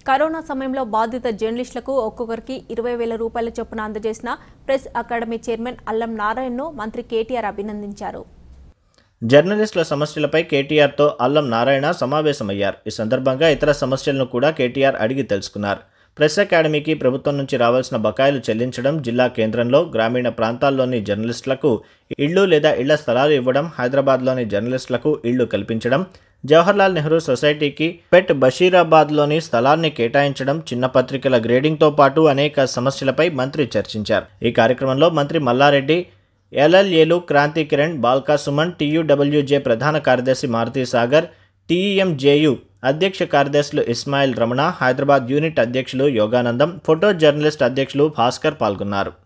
corona సమయంలో బాధిత జర్నలిస్టులకు ఒక్కొక్కరికి ఇరవై వేల రూపాయల చొప్పున అందజేసిన ప్రెస్ అకాడమీ చైర్మన్ అల్లం నారాయణను మంత్రి కేటీఆర్ అభినందించారు జర్నలిస్టుల సమస్యలపై కేటీఆర్తో అల్లం నారాయణ సమావేశమయ్యారు ఈ సందర్భంగా ఇతర సమస్యలను కూడా కేటీఆర్ అడిగి తెలుసుకున్నారు ప్రెస్ అకాడమీకి ప్రభుత్వం నుంచి రావాల్సిన బకాయిలు చెల్లించడం జిల్లా కేంద్రంలో గ్రామీణ ప్రాంతాల్లోని జర్నలిస్టులకు ఇళ్లు లేదా ఇళ్ల స్థలాలు ఇవ్వడం హైదరాబాద్లోని జర్నలిస్టులకు ఇళ్లు కల్పించడం జవహర్లాల్ నెహ్రూ సొసైటీకి పెట్ బషీరాబాద్లోని స్థలాన్ని కేటాయించడం చిన్న పత్రికల గ్రేడింగ్తో పాటు అనేక సమస్యలపై మంత్రి చర్చించారు ఈ కార్యక్రమంలో మంత్రి మల్లారెడ్డి ఎల్ఎల్ఏలు క్రాంతి కిరణ్ బాల్కా సుమన్ టీయూడబ్ల్యూజే ప్రధాన కార్యదర్శి మారుతి సాగర్ టీఎంజేయు అధ్యక్ష కార్యదర్శులు ఇస్మాయిల్ రమణ హైదరాబాద్ యూనిట్ అధ్యక్షులు యోగానందం ఫోటో జర్నలిస్ట్ అధ్యక్షులు భాస్కర్ పాల్గొన్నారు